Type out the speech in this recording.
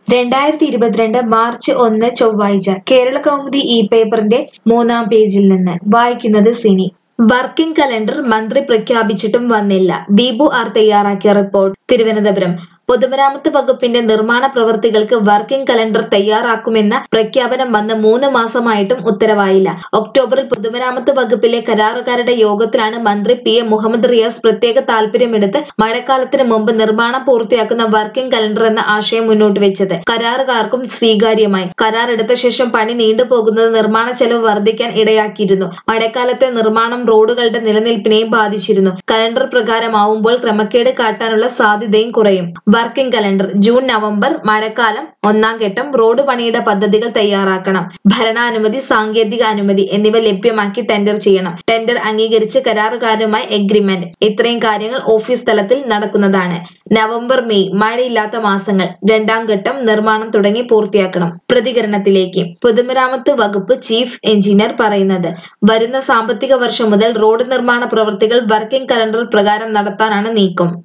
രണ്ടായിരത്തി ഇരുപത്തിരണ്ട് മാർച്ച് ഒന്ന് ചൊവ്വാഴ്ച കേരള കൗമുദി ഈ പേപ്പറിന്റെ മൂന്നാം പേജിൽ നിന്ന് വായിക്കുന്നത് സിനി വർക്കിംഗ് കലണ്ടർ മന്ത്രി പ്രഖ്യാപിച്ചിട്ടും വന്നില്ല ദീപു ആർ തയ്യാറാക്കിയ റിപ്പോർട്ട് തിരുവനന്തപുരം പൊതുമരാമത്ത് വകുപ്പിന്റെ നിർമ്മാണ പ്രവൃത്തികൾക്ക് വർക്കിംഗ് കലണ്ടർ തയ്യാറാക്കുമെന്ന പ്രഖ്യാപനം വന്ന് മൂന്ന് മാസമായിട്ടും ഉത്തരവായില്ല ഒക്ടോബറിൽ പൊതുമരാമത്ത് വകുപ്പിലെ കരാറുകാരുടെ യോഗത്തിലാണ് മന്ത്രി പി എം മുഹമ്മദ് റിയാസ് പ്രത്യേക താൽപര്യമെടുത്ത് മഴക്കാലത്തിന് മുമ്പ് നിർമ്മാണം പൂർത്തിയാക്കുന്ന വർക്കിംഗ് കലണ്ടർ എന്ന ആശയം മുന്നോട്ട് വെച്ചത് കരാറുകാർക്കും സ്വീകാര്യമായി കരാർ എടുത്ത ശേഷം പണി നീണ്ടുപോകുന്നത് നിർമ്മാണ ചെലവ് വർദ്ധിക്കാൻ ഇടയാക്കിയിരുന്നു മഴക്കാലത്തെ നിർമ്മാണം റോഡുകളുടെ നിലനിൽപ്പിനെയും ബാധിച്ചിരുന്നു കലണ്ടർ പ്രകാരമാവുമ്പോൾ ക്രമക്കേട് കാട്ടാനുള്ള സാധ്യതയും കുറയും വർക്കിംഗ് കലണ്ടർ ജൂൺ നവംബർ മഴക്കാലം ഒന്നാം ഘട്ടം റോഡ് പണിയുടെ പദ്ധതികൾ തയ്യാറാക്കണം ഭരണാനുമതി സാങ്കേതിക അനുമതി എന്നിവ ലഭ്യമാക്കി ടെൻഡർ ചെയ്യണം ടെൻഡർ അംഗീകരിച്ച് കരാറുകാരുമായി എഗ്രിമെന്റ് ഇത്രയും കാര്യങ്ങൾ ഓഫീസ് തലത്തിൽ നടക്കുന്നതാണ് നവംബർ മെയ് മഴയില്ലാത്ത മാസങ്ങൾ രണ്ടാം ഘട്ടം നിർമ്മാണം തുടങ്ങി പൂർത്തിയാക്കണം പ്രതികരണത്തിലേക്ക് പൊതുമരാമത്ത് വകുപ്പ് ചീഫ് എഞ്ചിനീയർ പറയുന്നത് വരുന്ന സാമ്പത്തിക വർഷം മുതൽ റോഡ് നിർമ്മാണ പ്രവൃത്തികൾ വർക്കിംഗ് കലണ്ടർ പ്രകാരം നടത്താനാണ് നീക്കം